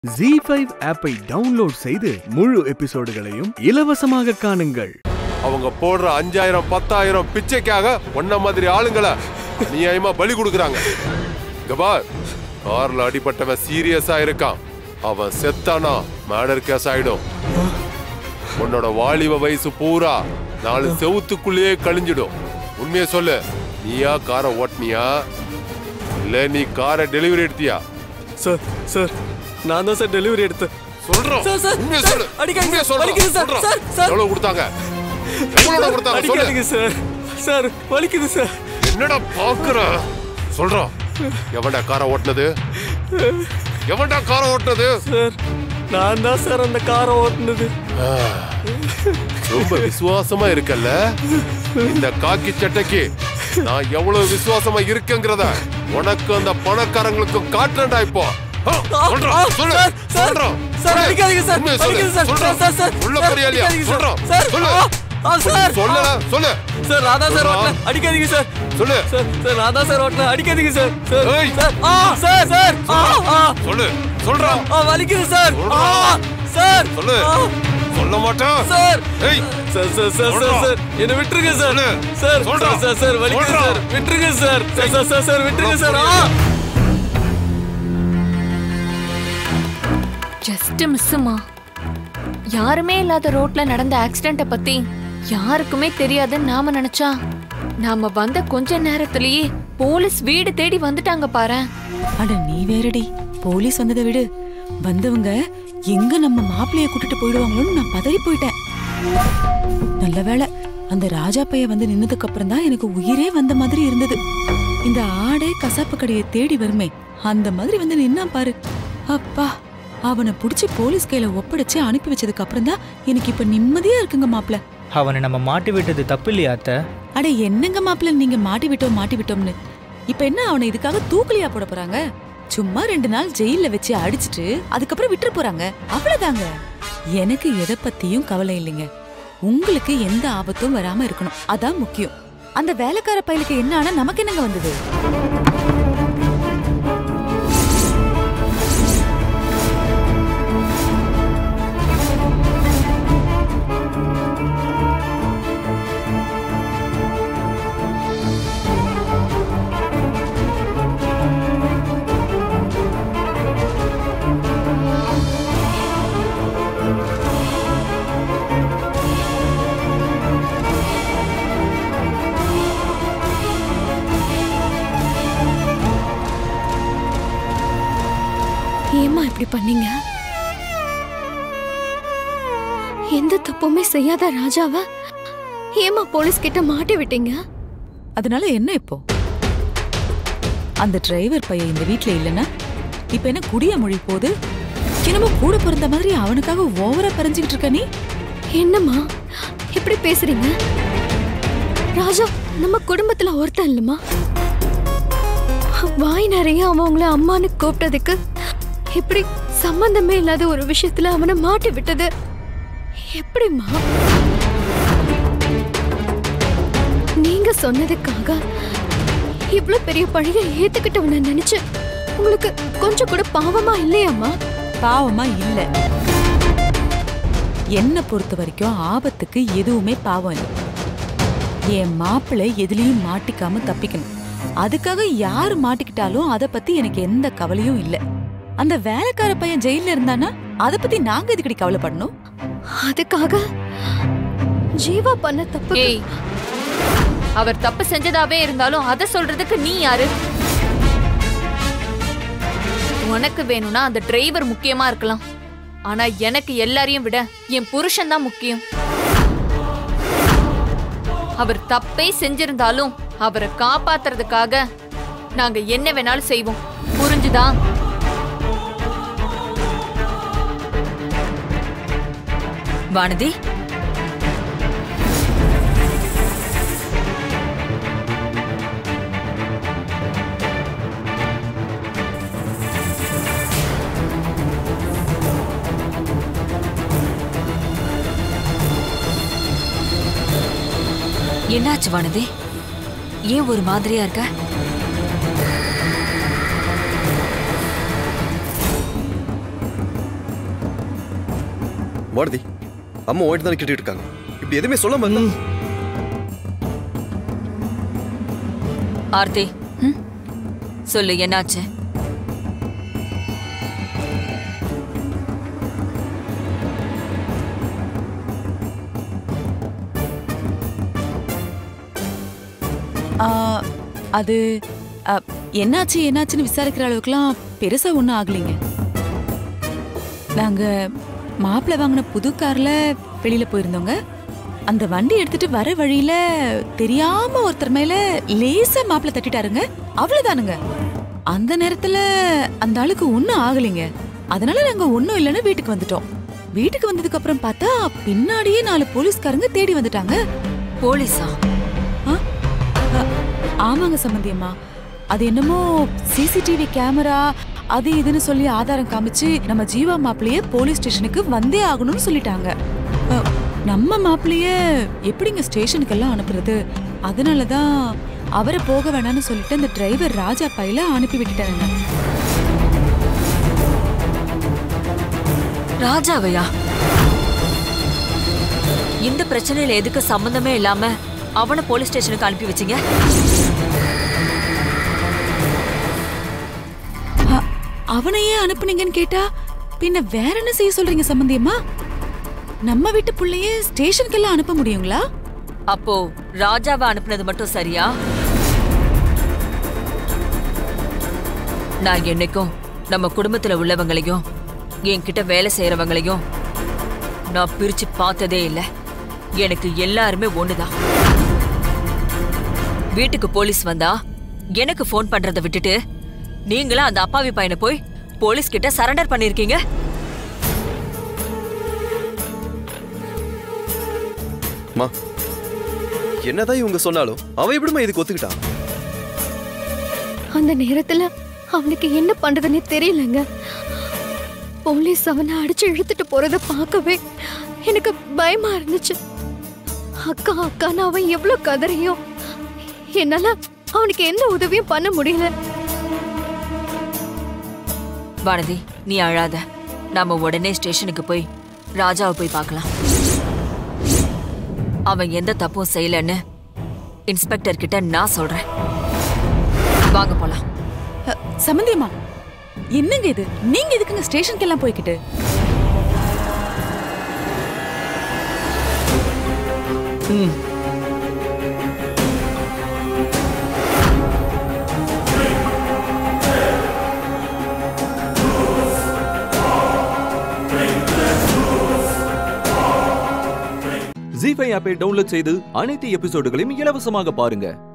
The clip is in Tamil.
ஜி ஃபைவ் ஆப்பை டவுன்லோட் செய்து முழு எபிசோடுகளையும் இலவசமாக காணுங்கள் அவங்க போடுற அஞ்சாயிரம் பத்தாயிரம் பிச்சைக்காக ஒன்ன மாதிரி ஆளுங்களை அநியாயமா பலி கொடுக்குறாங்க இங்க பார் கார்ல அடிபட்டவன் சீரியஸா இருக்கான் அவன் செத்தானா மேடர் கேஸ் ஆயிடும் உன்னோட வாலிப வயசு பூரா நாலு செவுத்துக்குள்ளேயே கழிஞ்சிடும் உண்மையை சொல்லு நீயா காரை ஓட்டுனியா இல்ல நீ காரை டெலிவரி எடுத்தியா சார் சார் நான் தான் சார் டெலிவரி எடுத்தேன் சொல்றோம் சார், சார், உண்மையை சார், சொல்லு அடிக்காதீங்க, உண்மையை சொல்றோம். வலிக்குது சார், சொல்றோம். Sir, sir. எவ்வளவு கொடுத்தாங்க எவ்வளவு கொடுத்தாங்க சொல்லு அடிக்காதீங்க சார் சார் வலிக்குது சார் என்னடா பாக்குற சொல்றோம் எவன்டா காரை ஓட்டுனது எவன்டா காரை ஓட்டுனது சார் நான் தான் சார் அந்த காரை ஓட்டுனது ரொம்ப விசுவாசமா இருக்கல்ல இந்த காக்கி சட்டைக்கு நான் எவ்வளவு விசுவாசமா இருக்கேங்கிறத உனக்கு அந்த பணக்காரங்களுக்கு காட்டுறேன்டா இப்போ ஆ, சொல்றோம், ஆ, சொல்லு, சார், சார், சொல்றோம், சார், சொல்லு. அடிக்காதீங்க சார், உண்மையை சொல்லு, அடிக்காதீங்க சார், சொல்றோம். சார், சார், உள்ள சார், போறியா இல்லையா? அடிக்காதீங்க சார், சொல்றோம், சார், சொல்லு. ஆ, ஆ, சார், சொல்லல, சொல்லு. சார் நான் தான் சார் சொல்றா. ஓட்டினேன் அடிக்காதீங்க சார் சொல்லு. சார் சார் நான் தான் சார் ஓட்டினேன் அடிக்காதீங்க சார் சார் ஏய். சார் ஆ சார் சார் ஆ ஆ சொல்லு சொல்றா ஆ வலிக்குது சார் சொல்றா. ஆ சார் சொல்லு ஆ, சொல்ல மாட்டேன் சார் ஏய் சார் சார் சார் சார் சொல்றா. சார் என்ன விட்டுருங்க சார் சொல்லு. சார் சொல்றா. சார் சார் சார் வலிக்குது சொல்றா. சார் விட்டுருங்க sir sir sir sir sir விட்டுருங்க சார் ஆ ஜஸ்ட் மிஸ்ஸுமா யாருமே இல்லாத ரோட்ல நடந்த ஆக்சிடென்ட்டை பத்தி யாருக்குமே தெரியாதுன்னு நாம நினைச்சா நாம வந்த கொஞ்ச நேரத்திலேயே போலீஸ் வீடு தேடி வந்துட்டாங்க பாரு அட நீ வேறடி போலீஸ் வந்ததை விடு வந்தவங்க எங்க நம்ம மாப்பிளைய கூட்டிட்டு போயிடுவாங்களோன்னு நான் பதறி போயிட்டேன் நல்ல வேளை அந்த ராஜா பைய வந்து நின்னதுக்கு அப்புறம் தான் எனக்கு உயிரே வந்த மாதிரி இருந்தது இந்த ஆடே கசாப்பு கடையை தேடி வருமே அந்த மாதிரி வந்து நின்னா பாரு அப்பா அவனை புடிச்சு போலீஸ் கையில ஒப்படைச்சு அனுப்பி வச்சதுக்கு அப்புறம் தான் எனக்கு இப்ப நிம்மதியா இருக்குங்க மாப்பிள அவனை நம்ம மாட்டி விட்டது தப்பு இல்லையா அத்தை அட என்னங்க மாப்பிள நீங்க மாட்டி விட்டோம் மாட்டி விட்டோம்னு இப்ப என்ன அவனை இதுக்காக தூக்கலியா போட போறாங்க சும்மா ரெண்டு நாள் ஜெயில்ல வச்சு அடிச்சிட்டு அதுக்கப்புறம் விட்டுற போறாங்க அவ்வளவுதாங்க எனக்கு எதை பத்தியும் கவலை இல்லைங்க உங்களுக்கு எந்த ஆபத்தும் வராம இருக்கணும் அதான் முக்கியம் அந்த வேலைக்கார பயலுக்கு என்ன ஆனா நமக்கு என்னங்க வந்தது ஏமா இப்படி பண்ணீங்க எந்த தப்புமே செய்யாத ராஜாவ ஏமா போலீஸ் கிட்ட மாட்டி விட்டீங்க அதனால என்ன இப்போ அந்த டிரைவர் பையன் இந்த வீட்ல இல்லைன்னா இப்ப என்ன குடிய மொழி போகுது என்னமோ கூட பிறந்த மாதிரி அவனுக்காக ஓவரா பறிஞ்சுக்கிட்டு இருக்க நீ என்னம்மா இப்படி பேசுறீங்க ராஜா நம்ம குடும்பத்துல ஒருத்தன் இல்லம்மா வாய் நிறைய அவங்கள அம்மான்னு கூப்பிட்டதுக்கு இப்படி சம்பந்தமே இல்லாத ஒரு விஷயத்துல அவனை மாட்டி விட்டது எப்படிம்மா நீங்க சொன்னதுக்காக இவ்ளோ பெரிய பழிய ஏத்துக்கிட்டவன நினைச்சு உங்களுக்கு கொஞ்சம் கூட பாவமா இல்லையாம்மா பாவமா இல்ல என்ன பொறுத்த வரைக்கும் ஆபத்துக்கு எதுவுமே பாவம் இல்லை என் மாப்பிள்ளை எதுலயும் மாட்டிக்காம தப்பிக்கணும் அதுக்காக யாரு மாட்டிக்கிட்டாலும் அத பத்தி எனக்கு எந்த கவலையும் இல்ல அந்த வேலைக்கார பையன் ஜெயில இருந்தானா அத பத்தி நாங்க எதுக்கடி கவலைப்படணும் அதுக்காக ஜீவா பண்ண தப்பு ஏய் அவர் தப்பு செஞ்சதாவே இருந்தாலும் அத சொல்றதுக்கு நீ யாரு உனக்கு வேணும்னா அந்த டிரைவர் முக்கியமா இருக்கலாம் ஆனா எனக்கு எல்லாரையும் விட என் புருஷன் தான் முக்கியம் அவர் தப்பே செஞ்சிருந்தாலும் அவரை காப்பாத்துறதுக்காக நாங்க என்ன வேணாலும் செய்வோம் புரிஞ்சுதா வானதி என்னாச்சு வானதி ஏன் ஒரு மாதிரியா இருக்க மாருதி அம்மா ஓட்டு தானே கேட்டுட்டு இருக்காங்க இப்படி எதுவுமே சொல்லாம இருந்தா ஆர்த்தி சொல்லு என்னாச்சு ஆ, அது அ, என்னாச்சு என்னாச்சுன்னு விசாரிக்கிற அளவுக்குலாம் பெருசா ஒன்றும் ஆகலைங்க நாங்க மாப்பிள்ளை வாங்கின புது கார்ல வெளியில போயிருந்தோங்க அந்த வண்டி எடுத்துட்டு வர வழியில தெரியாம ஒருத்தர் மேல லேசா மாப்பிள்ளை தட்டிட்டாருங்க அவ்வளவுதானுங்க அந்த நேரத்துல அந்த ஆளுக்கு ஒன்றும் ஆகலைங்க அதனால நாங்க ஒன்றும் இல்லைன்னு வீட்டுக்கு வந்துட்டோம் வீட்டுக்கு வந்ததுக்கு அப்புறம் பார்த்தா பின்னாடியே நாலு போலீஸ்காரங்க தேடி வந்துட்டாங்க போலீஸா ஆ? அ, ஆமாங்க சம்பந்தியம்மா அது என்னமோ சிசிடிவி கேமரா அது இதுன்னு சொல்லி ஆதாரம் காமிச்சு நம்ம ஜீவா மாப்பிளைய போலீஸ் ஸ்டேஷனுக்கு வந்தே ஆகணும்னு சொல்லிட்டாங்க அ, நம்ம மாப்பிளைய எப்படிங்க ஸ்டேஷனுக்கெல்லாம் அனுப்புறது அதனால தான் அவரை போக வேணாம்னு சொல்லிட்டு அந்த டிரைவர் ராஜா பையில அனுப்பி விட்டுட்டாங்க ராஜாவையா இந்த பிரச்சனையில எதுக்கு சம்பந்தமே இல்லாம அவனை போலீஸ் ஸ்டேஷனுக்கு அனுப்பி வச்சீங்க அ, அவனையே அனுப்புனீங்கன்னு கேட்டா பின்ன வேற என்ன செய்ய சொல்றீங்க சம்பந்தியம்மா நம்ம வீட்டு புள்ளையே ஸ்டேஷனுக்கெல்லாம் அனுப்ப முடியுங்களா அப்போ ராஜாவை அனுப்புனது மட்டும் சரியா நான் என்னைக்கும் நம்ம குடும்பத்துல உள்ளவங்களையும் என்கிட்ட வேலை செய்யறவங்களையும் நான் பிரிச்சு பார்த்ததே இல்ல எனக்கு எல்லாருமே ஒண்ணுதான் வீட்டுக்கு போலீஸ் வந்தா எனக்கு ஃபோன் பண்றதை விட்டுட்டு நீங்களும் அந்த அப்பாவி பையனை போய் போலீஸ் கிட்ட சரண்டர் பண்ணிருக்கீங்க மா என்னதான் இவங்க சொன்னாலும் அவன் எப்படிமா இதுக்கு ஒத்துக்கிட்டான் அந்த நேரத்துல அவனுக்கு என்ன பண்றதுன்னே தெரியலங்க போலீஸ் அவனை அடிச்சு இழுத்துட்டு போறத பார்க்கவே எனக்கு பயமா இருந்துச்சு அக்கா அக்கான்னு அவன் எவ்வளவு கதறியும் என்னால அவனுக்கு எந்த உதவியும் பண்ண முடியல வானதி நீ அழாத நாம உடனே ஸ்டேஷனுக்கு போய் ராஜாவை போய் பார்க்கலாம் அவன் எந்த தப்பும் செய்யலன்னு இன்ஸ்பெக்டர் கிட்ட நான் சொல்றேன் வாங்க போலாம் அ, சம்பந்தியம்மா என்னங்க இது நீங்க எதுக்குங்க ஸ்டேஷனுக்கு எல்லாம் போய்கிட்டு ஜி ஃபைவ் ஆப்பை டவுன்லோட் செய்து அனைத்து எபிசோடுகளையும் இலவசமாக பாருங்க